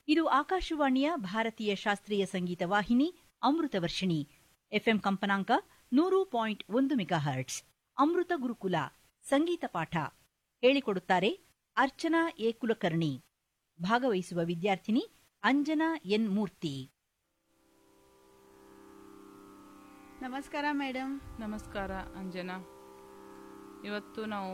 ಇದು ಆಕಾಶವಾಣಿಯ ಭಾರತೀಯ ಶಾಸ್ತ್ರೀಯ ಸಂಗೀತ ವಾಹಿನಿ ಅಮೃತ ವರ್ಷಿಣಿ ಎಫ್ಎಂ ಕಂಪನಾಂಕ ನೂರು ಪಾಯಿಂಟ್ ಒಂದು ಮೆಗಾಹರ್ಟ್ಸ್ ಅಮೃತ ಗುರುಕುಲ ಸಂಗೀತ ಪಾಠ ಹೇಳಿಕೊಡುತ್ತಾರೆ ಅರ್ಚನಾ ಎ ಕುಲಕರ್ಣಿ ಭಾಗವಹಿಸುವ ವಿದ್ಯಾರ್ಥಿನಿ ಅಂಜನಾ ಎನ್ ಮೂರ್ತಿ ನಮಸ್ಕಾರ ಮೇಡಮ್ ನಮಸ್ಕಾರ ಅಂಜನಾ ಇವತ್ತು ನಾವು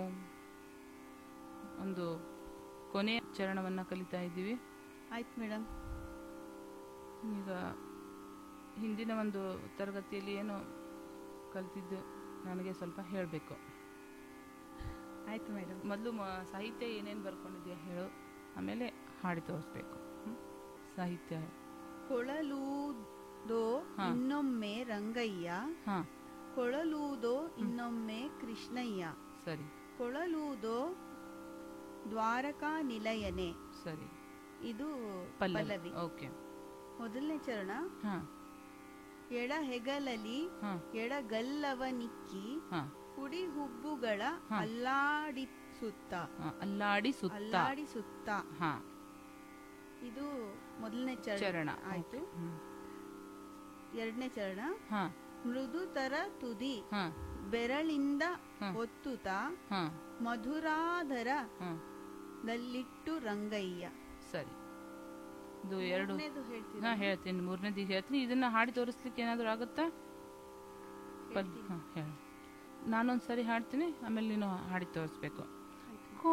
ಒಂದು ಕೊನೆಯ ಚರಣವನ್ನು ಕಲಿತಾ ಇದ್ದೀವಿ ಆಯ್ತು ಮೇಡಮ್ ಈಗ ಹಿಂದಿನ ಒಂದು ತರಗತಿಯಲ್ಲಿ ಏನು ಕಲಿತಿದ್ದು ನನಗೆ ಸ್ವಲ್ಪ ಹೇಳಬೇಕು ಆಯ್ತು ಮೇಡಮ್ ಮೊದಲು ಮ- ಸಾಹಿತ್ಯ ಏನೇನು ಬರ್ಕೊಂಡಿದ್ಯಾ ಹೇಳು ಆಮೇಲೆ ಹಾಡಿ ತೋರಿಸ್ಬೇಕು ಹ್ಮ್? ಸಾಹಿತ್ಯ ಕೊಳಲೂದೋ ಹಾ. ಇನ್ನೊಮ್ಮೆ ರಂಗಯ್ಯ ಹಾಂ ಕೊಳಲೂದೋ ಇನ್ನೊಮ್ಮೆ ಕೃಷ್ಣಯ್ಯ ಸರಿ ಕೊಳಲೂದೋ ದ್ವಾರಕಾ ನಿಲಯನೆ ಸರಿ ಇದು ಪಲ್ಲವಿ ಪಲ್ಲವಿ ಓಕೆ ಮೊದಲನೇ ಚರಣ ಹಾಂ ಎಡ ಹೆಗಲಲಿ ಹಾಂ ಎಡಗಲ್ಲವ ನಿಕ್ಕಿ ಹಾಂ ಕುಡಿ ಹುಬ್ಬುಗಳ ಹಾ. ಅಲ್ಲಾಡಿಸುತ್ತ ಹಾಂ ಅಲ್ಲಾಡಿ ಸುತ್ತ ಅಲ್ಲಾಡಿಸುತ್ತ ಹಾಂ ಇದು ಮೊದಲನೇ ಚರಣ ಚರಣ ಆಯ್ತು ಹ್ಞೂ ಎರಡನೇ ಚರಣ ಹಾಂ ಮೃದುತರ ತುದಿ ಹಾಂ ಬೆರಳಿಂದ ಹಾ. ಒತ್ತುತ್ತ ಹಾಂ ಮಧುರಾಧರ ಹಾಂ ದಲ್ಲಿಟ್ಟು ರಂಗಯ್ಯ ಸರಿ ಇದು ಎರಡು ಮೂರನೇದು ಹೇಳ್ತೀರಾ? ನಾ ಹೇಳ್ತೀನಿ ಮೂರನೇದು ಹೇಳ್ತೀನಿ ಇದನ್ನ ಹಾಡಿ ತೋರಿಸ್ಲಿಕ್ಕೆ ಏನಾದರೂ ಆಗುತ್ತಾ ಪಲ್ ಹೇಳ್ತೀನಿ. ಹಾಂ ಹೇಳಿ ನಾನೊಂದು ಸರಿ ಹಾಡ್ತೀನಿ ಆಮೇಲೆ ನೀನು ಹಾಡಿ ತೋರಿಸ್ಬೇಕು